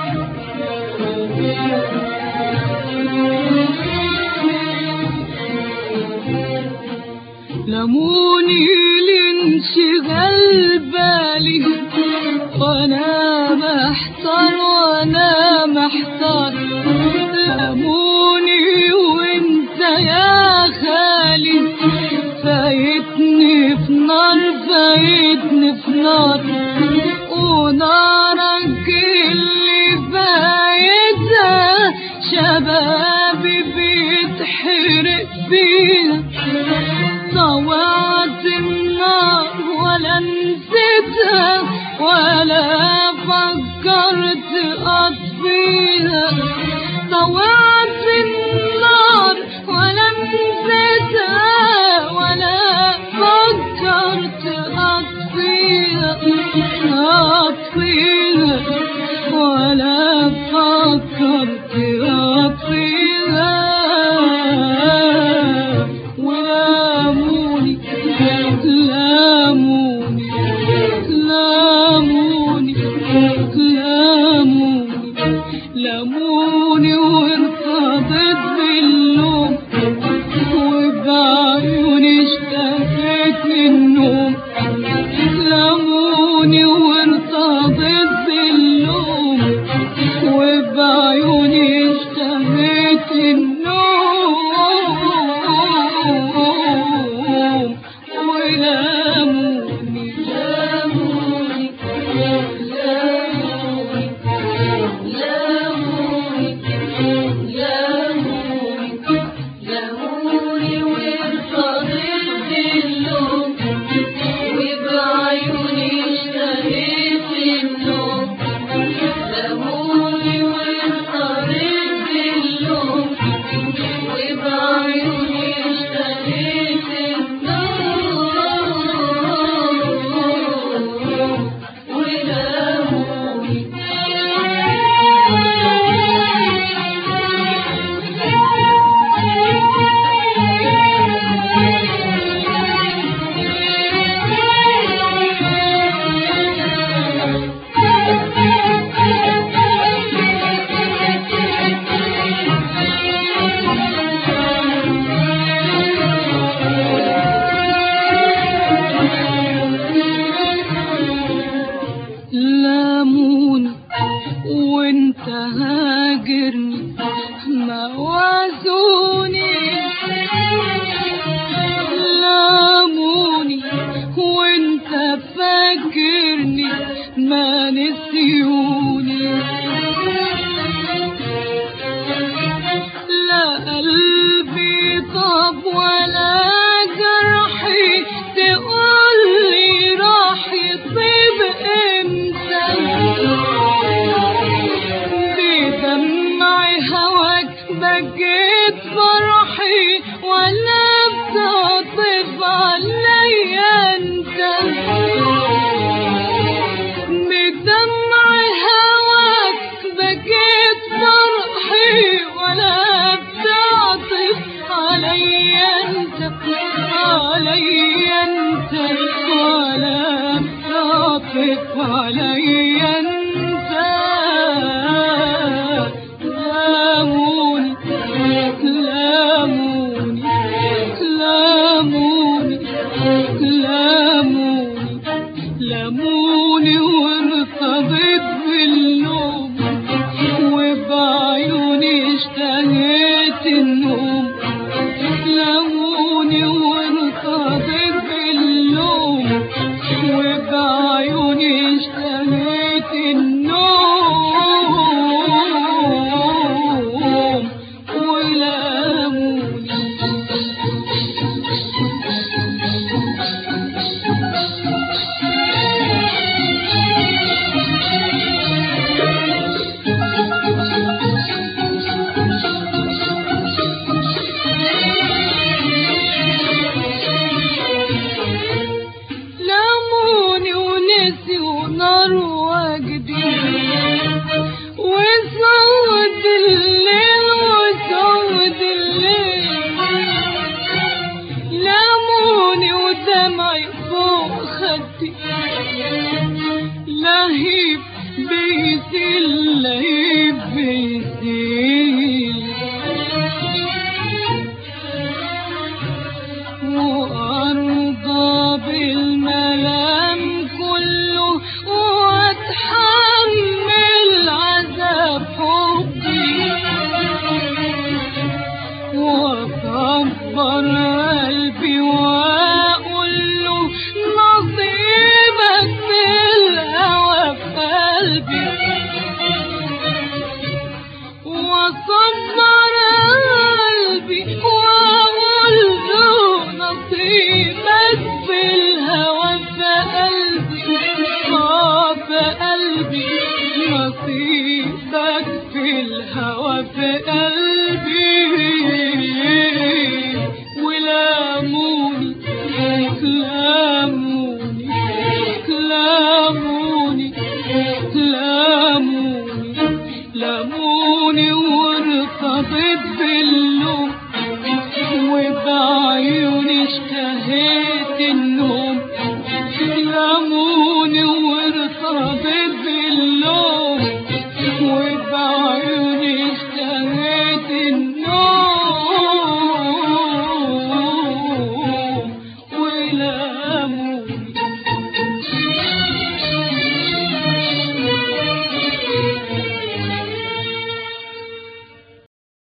لموني لانشغال بالي وانا محتار وانا محتار لموني وانت يا خالي فايتني في نار فايتني في نار ونارك اللي فايتها شبابي بيتحرق فيها طوعت النار ولا نسيتها ولا فكرت أطفيها طوعت النار ولا نسيتها ولا فكرت أطفيها أطفيها ولا فكرت أطفيها ولاموني لاموني لاموني لاموني لاموني وارتضيت باللوم وبعيوني اشتهيت النوم لاموني وارتضيت باللوم وبعيوني اشتهيت النوم ولاموني لاموني لاموني لاموني لاموني لاموني وارتضيت باللوم وبعيوني اشتهيت النوم لاموني وارتضيت باللوم وبعيوني اشتهيت النوم ولاموني لاموني وانت هاجرني موازوني لاموني وانت فاكرني ما نسيوني لا قلبي طب ولا جرحي تقولي راح يطيب امتى بدمع هواك بكيت فرحي ولا بتعطف عليا انت بدمع هواك بكيت فرحي ولا بتعطف عليا انت عليا انت ولا بتعطف عليا انت لاموني حبك في الهوى في قلبي ولاموني لاموني لاموني لاموني لاموني وارتضيت باللوم وبعيوني اشتهيت النوم